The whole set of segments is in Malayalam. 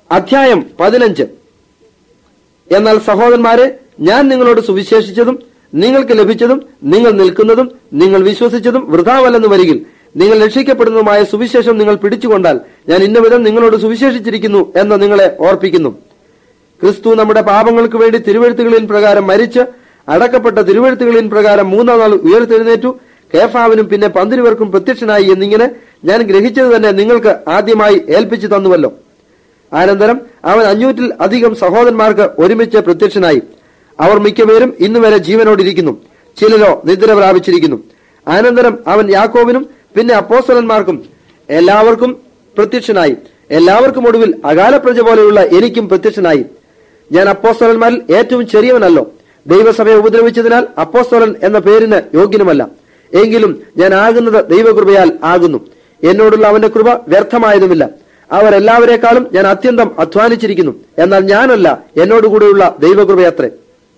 അധ്യായം പതിനഞ്ച് എന്നാൽ സഹോദരന്മാരെ ഞാൻ നിങ്ങളോട് സുവിശേഷിച്ചതും നിങ്ങൾക്ക് ലഭിച്ചതും നിങ്ങൾ നിൽക്കുന്നതും നിങ്ങൾ വിശ്വസിച്ചതും വൃഥാവല്ലെന്ന് വരികിൽ നിങ്ങൾ രക്ഷിക്കപ്പെടുന്നതുമായ സുവിശേഷം നിങ്ങൾ പിടിച്ചുകൊണ്ടാൽ ഞാൻ ഇന്നവിധം നിങ്ങളോട് സുവിശേഷിച്ചിരിക്കുന്നു എന്ന് നിങ്ങളെ ഓർപ്പിക്കുന്നു ക്രിസ്തു നമ്മുടെ പാപങ്ങൾക്ക് വേണ്ടി തിരുവഴുത്തുകളിൻ പ്രകാരം മരിച്ച് അടക്കപ്പെട്ട തിരുവഴുത്തുകളിൻ പ്രകാരം മൂന്നാം നാൾ ഉയർത്തെഴുന്നേറ്റു കേഫാവിനും പിന്നെ പന്തിരുവർക്കും പ്രത്യക്ഷനായി എന്നിങ്ങനെ ഞാൻ ഗ്രഹിച്ചത് തന്നെ നിങ്ങൾക്ക് ആദ്യമായി ഏൽപ്പിച്ചു തന്നുവല്ലോ അനന്തരം അവൻ അഞ്ഞൂറ്റിൽ അധികം സഹോദരന്മാർക്ക് ഒരുമിച്ച് പ്രത്യക്ഷനായി അവർ മിക്കപേരും ഇന്നുവരെ ജീവനോടിരിക്കുന്നു ചിലരോ നിദ്ര പ്രാപിച്ചിരിക്കുന്നു അനന്തരം അവൻ യാക്കോബിനും പിന്നെ അപ്പോസ്തലന്മാർക്കും എല്ലാവർക്കും പ്രത്യക്ഷനായി എല്ലാവർക്കും ഒടുവിൽ അകാലപ്രജ പോലെയുള്ള എനിക്കും പ്രത്യക്ഷനായി ഞാൻ അപ്പോസ്തലന്മാരിൽ ഏറ്റവും ചെറിയവനല്ലോ ദൈവസഭയെ ഉപദ്രവിച്ചതിനാൽ അപ്പോസ്തലൻ എന്ന പേരിന് യോഗ്യനുമല്ല എങ്കിലും ഞാൻ ആകുന്നത് ദൈവകൃപയാൽ ആകുന്നു എന്നോടുള്ള അവന്റെ കൃപ വ്യർത്ഥമായതുമില്ല അവർ എല്ലാവരെക്കാളും ഞാൻ അത്യന്തം അധ്വാനിച്ചിരിക്കുന്നു എന്നാൽ ഞാനല്ല എന്നോടുകൂടെയുള്ള ദൈവകൃപയത്രേ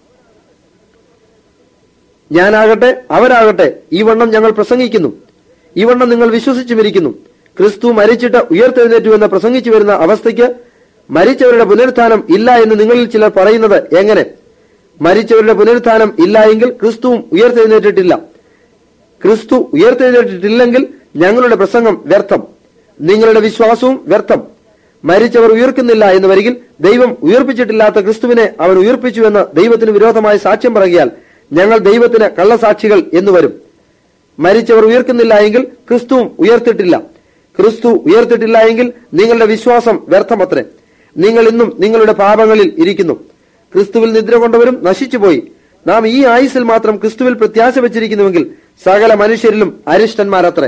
ഞാനാകട്ടെ അവരാകട്ടെ ഈ വണ്ണം ഞങ്ങൾ പ്രസംഗിക്കുന്നു ഈ വണ്ണം നിങ്ങൾ വിശ്വസിച്ചുമിരിക്കുന്നു ക്രിസ്തു മരിച്ചിട്ട് ഉയർത്തെഴുന്നേറ്റു എന്ന് പ്രസംഗിച്ചു വരുന്ന അവസ്ഥയ്ക്ക് മരിച്ചവരുടെ പുനരുത്ഥാനം ഇല്ല എന്ന് നിങ്ങളിൽ ചിലർ പറയുന്നത് എങ്ങനെ മരിച്ചവരുടെ പുനരുത്ഥാനം ഇല്ല എങ്കിൽ ക്രിസ്തുവും ഉയർത്തെഴുന്നേറ്റിട്ടില്ല ക്രിസ്തു ഉയർത്തെഴുന്നേറ്റിട്ടില്ലെങ്കിൽ ഞങ്ങളുടെ പ്രസംഗം വ്യർത്ഥം നിങ്ങളുടെ വിശ്വാസവും വ്യർത്ഥം മരിച്ചവർ ഉയർക്കുന്നില്ല എന്ന് വരികിൽ ദൈവം ഉയർപ്പിച്ചിട്ടില്ലാത്ത ക്രിസ്തുവിനെ അവൻ ഉയർപ്പിച്ചു എന്ന് ദൈവത്തിന് വിരോധമായി സാക്ഷ്യം പറയുകയാൽ ഞങ്ങൾ ദൈവത്തിന് കള്ളസാക്ഷികൾ എന്ന് വരും മരിച്ചവർ ഉയർക്കുന്നില്ല എങ്കിൽ ക്രിസ്തുവും ഉയർത്തിട്ടില്ല ക്രിസ്തു ഉയർത്തിട്ടില്ല എങ്കിൽ നിങ്ങളുടെ വിശ്വാസം വ്യർത്ഥമത്രേ നിങ്ങൾ ഇന്നും നിങ്ങളുടെ പാപങ്ങളിൽ ഇരിക്കുന്നു ക്രിസ്തുവിൽ നിദ്ര കൊണ്ടവരും നശിച്ചുപോയി നാം ഈ ആയുസിൽ മാത്രം ക്രിസ്തുവിൽ പ്രത്യാശ വെച്ചിരിക്കുന്നുവെങ്കിൽ സകല മനുഷ്യരിലും അരിഷ്ടന്മാരത്രേ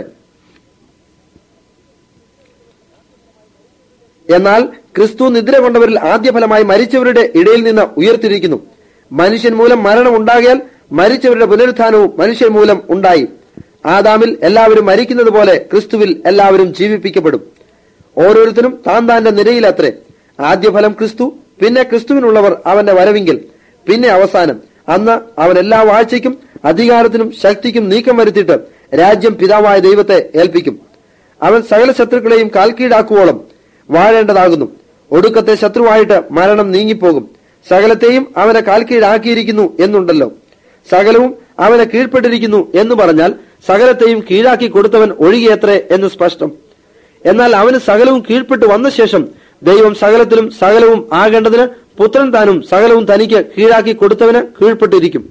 എന്നാൽ ക്രിസ്തു നിദ്ര കൊണ്ടവരിൽ ആദ്യ ഫലമായി മരിച്ചവരുടെ ഇടയിൽ നിന്ന് ഉയർത്തിരിക്കുന്നു മനുഷ്യൻ മൂലം മരണം ഉണ്ടാകിയാൽ മരിച്ചവരുടെ പുനരുത്ഥാനവും മനുഷ്യൻ മൂലം ഉണ്ടായി ആദാമിൽ എല്ലാവരും മരിക്കുന്നത് പോലെ ക്രിസ്തുവിൽ എല്ലാവരും ജീവിപ്പിക്കപ്പെടും ഓരോരുത്തരും താൻ താന്റെ നിരയിലത്രേ ആദ്യ ഫലം ക്രിസ്തു പിന്നെ ക്രിസ്തുവിനുള്ളവർ അവന്റെ വരവിങ്കിൽ പിന്നെ അവസാനം അന്ന് അവൻ എല്ലാ വാഴ്ചയ്ക്കും അധികാരത്തിനും ശക്തിക്കും നീക്കം വരുത്തിയിട്ട് രാജ്യം പിതാവായ ദൈവത്തെ ഏൽപ്പിക്കും അവൻ സകല ശത്രുക്കളെയും കാൽക്കീഴാക്കുവോളം വാഴേണ്ടതാകുന്നു ഒടുക്കത്തെ ശത്രുവായിട്ട് മരണം നീങ്ങിപ്പോകും സകലത്തെയും അവനെ കാൽക്കീഴാക്കിയിരിക്കുന്നു എന്നുണ്ടല്ലോ സകലവും അവനെ കീഴ്പ്പെട്ടിരിക്കുന്നു എന്ന് പറഞ്ഞാൽ സകലത്തെയും കീഴാക്കി കൊടുത്തവൻ ഒഴികെയത്രേ എന്ന് സ്പഷ്ടം എന്നാൽ അവന് സകലവും കീഴ്പ്പെട്ട് വന്ന ശേഷം ദൈവം സകലത്തിലും സകലവും ആകേണ്ടതിന് പുത്രൻ താനും സകലവും തനിക്ക് കീഴാക്കി കൊടുത്തവന് കീഴ്പ്പെട്ടിരിക്കും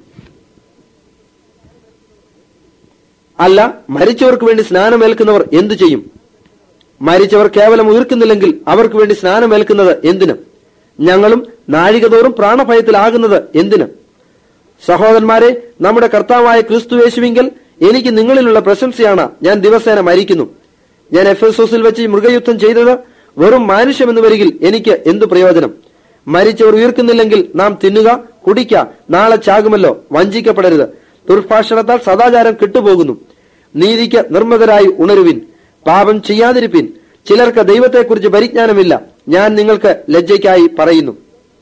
അല്ല മരിച്ചവർക്ക് വേണ്ടി സ്നാനമേൽക്കുന്നവർ എന്തു ചെയ്യും മരിച്ചവർ കേവലം ഉയർക്കുന്നില്ലെങ്കിൽ അവർക്ക് വേണ്ടി സ്നാനമേൽക്കുന്നത് എന്തിന് ഞങ്ങളും നാഴികതോറും പ്രാണഭയത്തിലാകുന്നത് എന്തിന് സഹോദരന്മാരെ നമ്മുടെ കർത്താവായ ക്രിസ്തു യേശുവിങ്കൽ എനിക്ക് നിങ്ങളിലുള്ള പ്രശംസയാണ് ഞാൻ ദിവസേന മരിക്കുന്നു ഞാൻ എഫേസോസിൽ വെച്ച് ഈ മൃഗയുദ്ധം ചെയ്തത് വെറും മാനുഷ്യമെന്ന് വരികിൽ എനിക്ക് എന്തു പ്രയോജനം മരിച്ചവർ ഉയർക്കുന്നില്ലെങ്കിൽ നാം തിന്നുക കുടിക്ക നാളെ ചാകുമല്ലോ വഞ്ചിക്കപ്പെടരുത് ദുർഭാഷണത്താൽ സദാചാരം കെട്ടുപോകുന്നു നീതിക്ക് നിർമ്മതരായി ഉണരുവിൻ പാപം ചെയ്യാതിരിപ്പിൻ ചിലർക്ക് ദൈവത്തെക്കുറിച്ച് പരിജ്ഞാനമില്ല ഞാൻ നിങ്ങൾക്ക് ലജ്ജയ്ക്കായി പറയുന്നു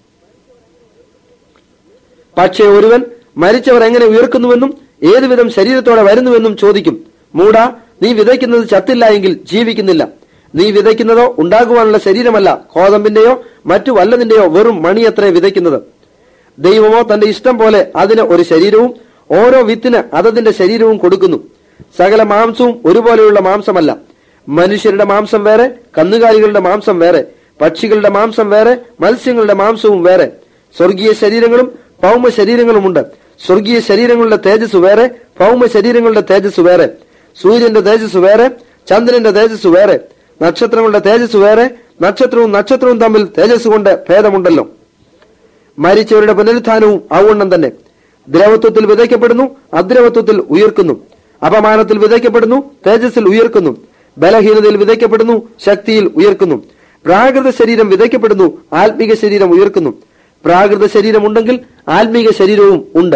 പക്ഷേ ഒരുവൻ മരിച്ചവർ എങ്ങനെ ഉയർക്കുന്നുവെന്നും ഏതുവിധം ശരീരത്തോടെ വരുന്നുവെന്നും ചോദിക്കും മൂടാ നീ വിതയ്ക്കുന്നത് ചത്തില്ല എങ്കിൽ ജീവിക്കുന്നില്ല നീ വിതയ്ക്കുന്നതോ ഉണ്ടാകുവാനുള്ള ശരീരമല്ല കോതമ്പിന്റെയോ മറ്റു വല്ലതിന്റെയോ വെറും മണിയത്രേ വിതയ്ക്കുന്നത് ദൈവമോ തന്റെ ഇഷ്ടം പോലെ അതിന് ഒരു ശരീരവും ഓരോ വിത്തിന് അതതിന്റെ ശരീരവും കൊടുക്കുന്നു സകല മാംസവും ഒരുപോലെയുള്ള മാംസമല്ല മനുഷ്യരുടെ മാംസം വേറെ കന്നുകാലികളുടെ മാംസം വേറെ പക്ഷികളുടെ മാംസം വേറെ മത്സ്യങ്ങളുടെ മാംസവും വേറെ സ്വർഗീയ ശരീരങ്ങളും ഭൗമ ശരീരങ്ങളുമുണ്ട് സ്വർഗീയ ശരീരങ്ങളുടെ തേജസ് വേറെ ഭൗമ ശരീരങ്ങളുടെ തേജസ് വേറെ സൂര്യന്റെ തേജസ് വേറെ ചന്ദ്രന്റെ തേജസ് വേറെ നക്ഷത്രങ്ങളുടെ തേജസ് വേറെ നക്ഷത്രവും നക്ഷത്രവും തമ്മിൽ തേജസ് കൊണ്ട് ഭേദമുണ്ടല്ലോ മരിച്ചവരുടെ പുനരുത്ഥാനവും ഔവണ്ണം തന്നെ ദ്രവത്വത്തിൽ വിതയ്ക്കപ്പെടുന്നു അദ്രവത്വത്തിൽ ഉയർക്കുന്നു അപമാനത്തിൽ വിതയ്ക്കപ്പെടുന്നു തേജസ്സിൽ ഉയർക്കുന്നു ബലഹീനതയിൽ വിതയ്ക്കപ്പെടുന്നു ശക്തിയിൽ ഉയർക്കുന്നു പ്രാകൃത ശരീരം വിതയ്ക്കപ്പെടുന്നു ആത്മീക ശരീരം ഉയർക്കുന്നു പ്രാകൃത ശരീരം ഉണ്ടെങ്കിൽ ആത്മീക ശരീരവും ഉണ്ട്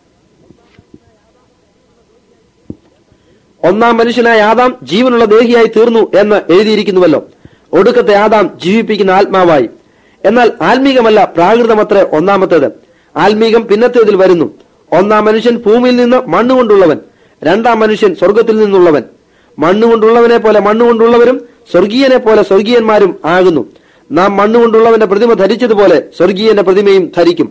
ഒന്നാം മനുഷ്യനായ ആദാം ജീവനുള്ള ദേഹിയായി തീർന്നു എന്ന് എഴുതിയിരിക്കുന്നുവല്ലോ ഒടുക്കത്തെ ആദാം ജീവിപ്പിക്കുന്ന ആത്മാവായി എന്നാൽ ആത്മീകമല്ല പ്രാകൃതമത്രേ ഒന്നാമത്തേത് ആത്മീകം പിന്നത്തേതിൽ വരുന്നു ഒന്നാം മനുഷ്യൻ ഭൂമിയിൽ നിന്ന് മണ്ണുകൊണ്ടുള്ളവൻ രണ്ടാം മനുഷ്യൻ സ്വർഗത്തിൽ നിന്നുള്ളവൻ മണ്ണുകൊണ്ടുള്ളവനെ പോലെ മണ്ണുകൊണ്ടുള്ളവരും സ്വർഗീയനെ പോലെ സ്വർഗീയന്മാരും ആകുന്നു നാം മണ്ണുകൊണ്ടുള്ളവന്റെ പ്രതിമ ധരിച്ചതുപോലെ സ്വർഗീയന്റെ പ്രതിമയും ധരിക്കും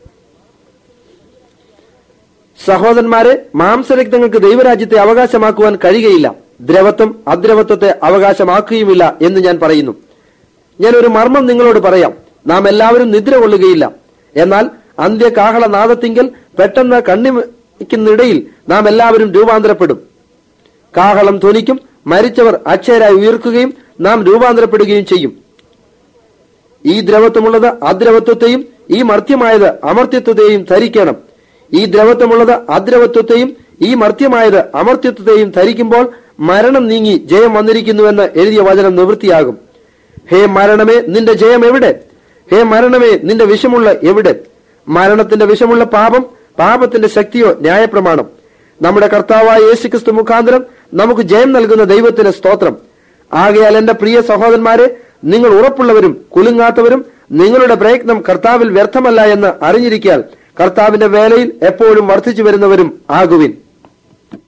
സഹോദരന്മാരെ മാംസരക്തങ്ങൾക്ക് ദൈവരാജ്യത്തെ അവകാശമാക്കുവാൻ കഴിയുകയില്ല ദ്രവത്വം അദ്രവത്വത്തെ അവകാശമാക്കുകയുമില്ല എന്ന് ഞാൻ പറയുന്നു ഞാൻ ഒരു മർമ്മം നിങ്ങളോട് പറയാം നാം എല്ലാവരും നിദ്ര കൊള്ളുകയില്ല എന്നാൽ അന്ത്യകാഹള നാദത്തിങ്കൽ പെട്ടെന്ന് കണ്ണിമയ്ക്കുന്നിടയിൽ നാം എല്ലാവരും രൂപാന്തരപ്പെടും കാഹളം ധ്വനിക്കും മരിച്ചവർ അക്ഷയരായി ഉയർക്കുകയും നാം രൂപാന്തരപ്പെടുകയും ചെയ്യും ഈ ദ്രവത്വമുള്ളത് അദ്രവത്വത്തെയും ഈ മർത്യമായത് അമർത്യത്വത്തെയും ധരിക്കണം ഈ ദ്രവത്വമുള്ളത് അദ്രവത്വത്തെയും ഈ മർത്യമായത് അമർത്യത്വത്തെയും ധരിക്കുമ്പോൾ മരണം നീങ്ങി ജയം വന്നിരിക്കുന്നുവെന്ന് എഴുതിയ വചനം നിവൃത്തിയാകും ഹേ മരണമേ നിന്റെ ജയം എവിടെ ഹേ മരണമേ നിന്റെ വിഷമുള്ള എവിടെ മരണത്തിന്റെ വിഷമുള്ള പാപം പാപത്തിന്റെ ശക്തിയോ ന്യായപ്രമാണം നമ്മുടെ കർത്താവായ യേശുക്രിസ്തു മുഖാന്തരം നമുക്ക് ജയം നൽകുന്ന ദൈവത്തിന് സ്തോത്രം ആകയാൽ എന്റെ പ്രിയ സഹോദരന്മാരെ നിങ്ങൾ ഉറപ്പുള്ളവരും കുലുങ്ങാത്തവരും നിങ്ങളുടെ പ്രയത്നം കർത്താവിൽ വ്യർത്ഥമല്ല എന്ന് അറിഞ്ഞിരിക്കാൻ കർത്താവിന്റെ വേലയിൽ എപ്പോഴും വർദ്ധിച്ചു വരുന്നവരും ആകുവിൻ